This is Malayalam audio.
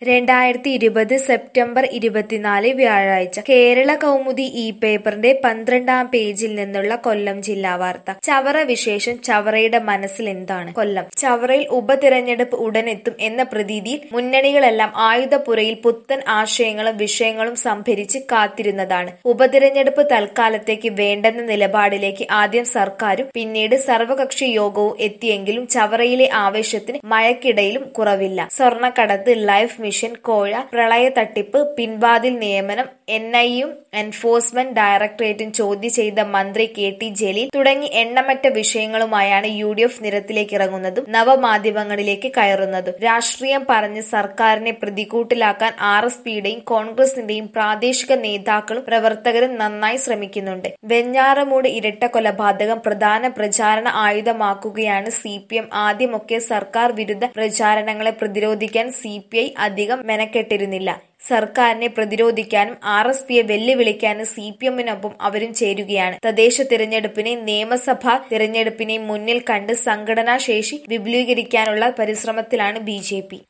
രണ്ടായിരത്തി ഇരുപത് സെപ്റ്റംബർ ഇരുപത്തിനാല് വ്യാഴാഴ്ച കേരള കൗമുദി ഇ പേപ്പറിന്റെ പന്ത്രണ്ടാം പേജിൽ നിന്നുള്ള കൊല്ലം ജില്ലാ വാർത്ത ചവറ വിശേഷം ചവറയുടെ മനസ്സിൽ എന്താണ് കൊല്ലം ചവറയിൽ ഉപതിരഞ്ഞെടുപ്പ് ഉടനെത്തും എന്ന പ്രതീതിയിൽ മുന്നണികളെല്ലാം ആയുധപ്പുരയിൽ പുത്തൻ ആശയങ്ങളും വിഷയങ്ങളും സംഭരിച്ച് കാത്തിരുന്നതാണ് ഉപതിരഞ്ഞെടുപ്പ് തൽക്കാലത്തേക്ക് വേണ്ടെന്ന നിലപാടിലേക്ക് ആദ്യം സർക്കാരും പിന്നീട് സർവകക്ഷി യോഗവും എത്തിയെങ്കിലും ചവറയിലെ ആവേശത്തിന് മഴക്കിടയിലും കുറവില്ല സ്വർണ്ണക്കടത്ത് ലൈഫ് മിഷൻ കോഴ പ്രളയ തട്ടിപ്പ് പിൻവാതിൽ നിയമനം എൻ ഐയും എൻഫോഴ്സ്മെന്റ് ഡയറക്ടറേറ്റും ചോദ്യം ചെയ്ത മന്ത്രി കെ ടി ജലീൽ തുടങ്ങി എണ്ണമറ്റ വിഷയങ്ങളുമായാണ് യു ഡി എഫ് നിരത്തിലേക്ക് ഇറങ്ങുന്നതും നവമാധ്യമങ്ങളിലേക്ക് കയറുന്നതും രാഷ്ട്രീയം പറഞ്ഞ് സർക്കാരിനെ പ്രതികൂട്ടിലാക്കാൻ ആർ എസ് പിയുടെയും കോൺഗ്രസിന്റെയും പ്രാദേശിക നേതാക്കളും പ്രവർത്തകരും നന്നായി ശ്രമിക്കുന്നുണ്ട് വെഞ്ഞാറമൂട് ഇരട്ട കൊലപാതകം പ്രധാന പ്രചാരണ ആയുധമാക്കുകയാണ് സി പി എം ആദ്യമൊക്കെ സർക്കാർ വിരുദ്ധ പ്രചാരണങ്ങളെ പ്രതിരോധിക്കാൻ സി പി ഐ അധികം മെനക്കെട്ടിരുന്നില്ല സർക്കാരിനെ പ്രതിരോധിക്കാനും ആർ എസ് പിയെ വെല്ലുവിളിക്കാനും സി പി എമ്മിനൊപ്പം അവരും ചേരുകയാണ് തദ്ദേശ തിരഞ്ഞെടുപ്പിനെയും നിയമസഭാ തിരഞ്ഞെടുപ്പിനെയും മുന്നിൽ കണ്ട് സംഘടനാ ശേഷി വിപുലീകരിക്കാനുള്ള പരിശ്രമത്തിലാണ് ബി ജെ പി